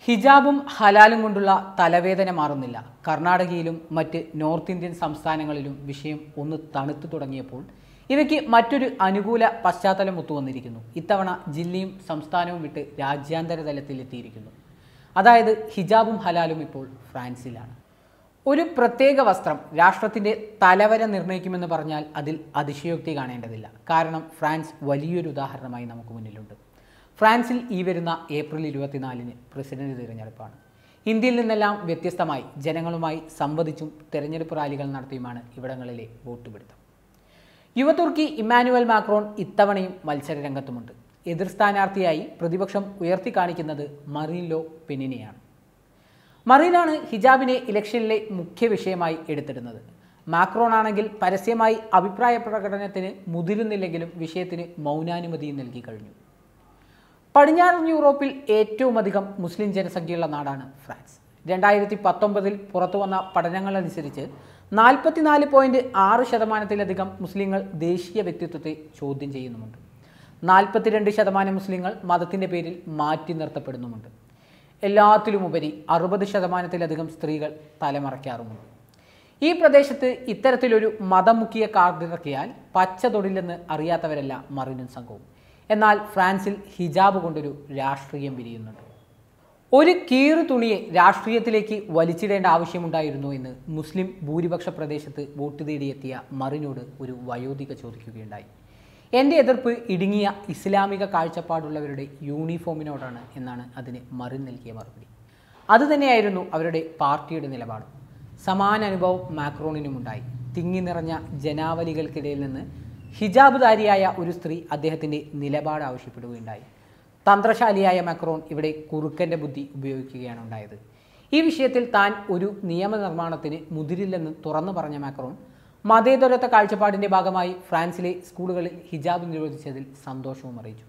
ഹിജാബും ഹലാലും കൊണ്ടുള്ള തലവേദന മാറുന്നില്ല കർണാടകയിലും മറ്റ് നോർത്ത് ഇന്ത്യൻ സംസ്ഥാനങ്ങളിലും വിഷയം ഒന്ന് തണുത്തു തുടങ്ങിയപ്പോൾ ഇവയ്ക്ക് മറ്റൊരു അനുകൂല പശ്ചാത്തലം ഒത്തുവന്നിരിക്കുന്നു ഇത്തവണ ജില്ലയും സംസ്ഥാനവും വിട്ട് രാജ്യാന്തര തലത്തിലെത്തിയിരിക്കുന്നു അതായത് ഹിജാബും ഹലാലും ഇപ്പോൾ ഫ്രാൻസിലാണ് ഒരു പ്രത്യേക വസ്ത്രം രാഷ്ട്രത്തിൻ്റെ തലവര നിർണ്ണയിക്കുമെന്ന് പറഞ്ഞാൽ അതിൽ അതിശയോക്തി കാണേണ്ടതില്ല കാരണം ഫ്രാൻസ് വലിയൊരു ഉദാഹരണമായി നമുക്ക് മുന്നിലുണ്ട് ഫ്രാൻസിൽ ഈ വരുന്ന ഏപ്രിൽ ഇരുപത്തിനാലിന് പ്രസിഡന്റ് തിരഞ്ഞെടുപ്പാണ് ഇന്ത്യയിൽ നിന്നെല്ലാം വ്യത്യസ്തമായി ജനങ്ങളുമായി സംവദിച്ചും തെരഞ്ഞെടുപ്പ് റാലികൾ നടത്തിയുമാണ് ഇവിടങ്ങളിലെ വോട്ട് പിടുത്തം യുവതുർക്കി ഇമ്മാനുവൽ മാക്രോൺ ഇത്തവണയും മത്സര രംഗത്തുമുണ്ട് എതിർ സ്ഥാനാർത്ഥിയായി പ്രതിപക്ഷം ഉയർത്തിക്കാണിക്കുന്നത് മറീൻ ലോ പെനിനെയാണ് മറീനാണ് ഹിജാബിനെ ഇലക്ഷനിലെ മുഖ്യ വിഷയമായി എടുത്തിടുന്നത് മാക്രോൺ ആണെങ്കിൽ പരസ്യമായി അഭിപ്രായ പ്രകടനത്തിന് മുതിരുന്നില്ലെങ്കിലും വിഷയത്തിന് മൗനാനുമതിയും നൽകി കഴിഞ്ഞു പടിഞ്ഞാറൻ യൂറോപ്പിൽ ഏറ്റവും അധികം മുസ്ലിം ജനസംഖ്യയുള്ള നാടാണ് ഫ്രാൻസ് രണ്ടായിരത്തി പത്തൊമ്പതിൽ പുറത്തു വന്ന പഠനങ്ങളനുസരിച്ച് നാൽപ്പത്തിനാല് പോയിന്റ് ആറ് ശതമാനത്തിലധികം മുസ്ലിങ്ങൾ ദേശീയ വ്യക്തിത്വത്തെ ചോദ്യം ചെയ്യുന്നുമുണ്ട് നാൽപ്പത്തിരണ്ട് ശതമാനം മുസ്ലിങ്ങൾ മതത്തിൻ്റെ പേരിൽ മാറ്റി നിർത്തപ്പെടുന്നുമുണ്ട് എല്ലാത്തിലുമുപരി അറുപത് ശതമാനത്തിലധികം സ്ത്രീകൾ തലമറയ്ക്കാറുമുണ്ട് ഈ പ്രദേശത്ത് ഇത്തരത്തിലൊരു മതം മുക്കിയ കാർഡിറക്കിയാൽ പച്ച തൊടില്ലെന്ന് അറിയാത്തവരല്ല മറിനും സംഘവും എന്നാൽ ഫ്രാൻസിൽ ഹിജാബ് കൊണ്ടൊരു രാഷ്ട്രീയം വിരിയുന്നുണ്ട് ഒരു കീറു തുണിയെ രാഷ്ട്രീയത്തിലേക്ക് വലിച്ചിടേണ്ട ആവശ്യമുണ്ടായിരുന്നു എന്ന് മുസ്ലിം ഭൂരിപക്ഷ പ്രദേശത്ത് വോട്ട് തേടിയെത്തിയ മറിനോട് ഒരു വയോധിക ചോദിക്കുകയുണ്ടായി എൻ്റെ എതിർപ്പ് ഇടുങ്ങിയ ഇസ്ലാമിക കാഴ്ചപ്പാടുള്ളവരുടെ യൂണിഫോമിനോടാണ് എന്നാണ് അതിന് മറിൻ നൽകിയ മറുപടി അതുതന്നെയായിരുന്നു അവരുടെ പാർട്ടിയുടെ നിലപാട് സമാന അനുഭവം മാക്രോണിനുമുണ്ടായി തിങ്ങി നിറഞ്ഞ ജനാവലികൾക്കിടയിൽ നിന്ന് ഹിജാബുധാരിയായ ഒരു സ്ത്രീ അദ്ദേഹത്തിൻ്റെ നിലപാട് ആവശ്യപ്പെടുകയുണ്ടായി തന്ത്രശാലിയായ മാക്രോൺ ഇവിടെ കുറുക്കൻ്റെ ബുദ്ധി ഉപയോഗിക്കുകയാണ് ഉണ്ടായത് ഈ വിഷയത്തിൽ താൻ ഒരു നിയമനിർമ്മാണത്തിന് മുതിരില്ലെന്ന് തുറന്നു പറഞ്ഞ മാക്രോൺ മതേതരത്വ കാഴ്ചപ്പാടിൻ്റെ ഭാഗമായി ഫ്രാൻസിലെ സ്കൂളുകളിൽ ഹിജാബ് നിരോധിച്ചതിൽ സന്തോഷവും അറിയിച്ചു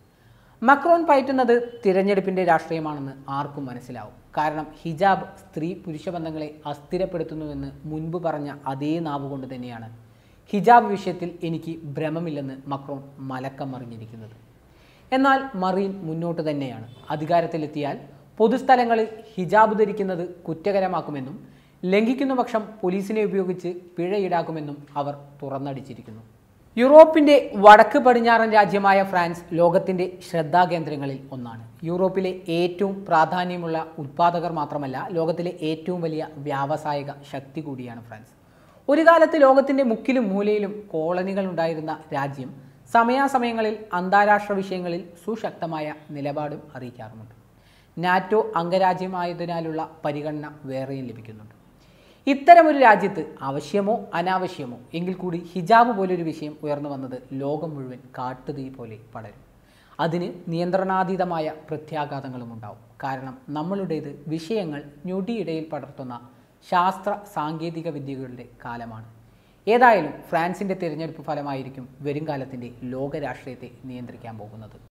മക്രോൺ പയറ്റുന്നത് തിരഞ്ഞെടുപ്പിൻ്റെ രാഷ്ട്രീയമാണെന്ന് ആർക്കും മനസ്സിലാവും കാരണം ഹിജാബ് സ്ത്രീ പുരുഷ ബന്ധങ്ങളെ അസ്ഥിരപ്പെടുത്തുന്നുവെന്ന് മുൻപ് പറഞ്ഞ അതേ നാവ് കൊണ്ട് തന്നെയാണ് ഹിജാബ് വിഷയത്തിൽ എനിക്ക് ഭ്രമമില്ലെന്ന് മക്രോൺ മലക്കം മറിഞ്ഞിരിക്കുന്നത് എന്നാൽ മറീൻ മുന്നോട്ട് തന്നെയാണ് അധികാരത്തിലെത്തിയാൽ പൊതുസ്ഥലങ്ങളിൽ ഹിജാബ് ധരിക്കുന്നത് കുറ്റകരമാക്കുമെന്നും ലംഘിക്കുന്ന പക്ഷം പോലീസിനെ ഉപയോഗിച്ച് പിഴ ഈടാക്കുമെന്നും അവർ തുറന്നടിച്ചിരിക്കുന്നു യൂറോപ്പിന്റെ വടക്ക് പടിഞ്ഞാറൻ രാജ്യമായ ഫ്രാൻസ് ലോകത്തിന്റെ ശ്രദ്ധാകേന്ദ്രങ്ങളിൽ ഒന്നാണ് യൂറോപ്പിലെ ഏറ്റവും പ്രാധാന്യമുള്ള ഉത്പാദകർ മാത്രമല്ല ലോകത്തിലെ ഏറ്റവും വലിയ വ്യാവസായിക ശക്തി കൂടിയാണ് ഫ്രാൻസ് ഒരു കാലത്ത് ലോകത്തിന്റെ മുക്കിലും മൂലയിലും കോളനികൾ ഉണ്ടായിരുന്ന രാജ്യം സമയാസമയങ്ങളിൽ അന്താരാഷ്ട്ര വിഷയങ്ങളിൽ സുശക്തമായ നിലപാടും അറിയിക്കാറുമുണ്ട് നാറ്റോ അംഗരാജ്യമായതിനാലുള്ള പരിഗണന വേറെയും ലഭിക്കുന്നുണ്ട് ഇത്തരമൊരു രാജ്യത്ത് ആവശ്യമോ അനാവശ്യമോ എങ്കിൽ കൂടി ഹിജാബ് പോലൊരു വിഷയം ഉയർന്നു വന്നത് ലോകം മുഴുവൻ കാട്ടുതീ പോലെ പടരും അതിന് നിയന്ത്രണാതീതമായ പ്രത്യാഘാതങ്ങളും ഉണ്ടാവും കാരണം നമ്മളുടേത് വിഷയങ്ങൾ ഞൊടിയിടയിൽ പടർത്തുന്ന ശാസ്ത്ര സാങ്കേതിക വിദ്യകളുടെ കാലമാണ് ഏതായാലും ഫ്രാൻസിൻ്റെ തിരഞ്ഞെടുപ്പ് ഫലമായിരിക്കും വരും കാലത്തിൻ്റെ ലോക രാഷ്ട്രീയത്തെ നിയന്ത്രിക്കാൻ പോകുന്നത്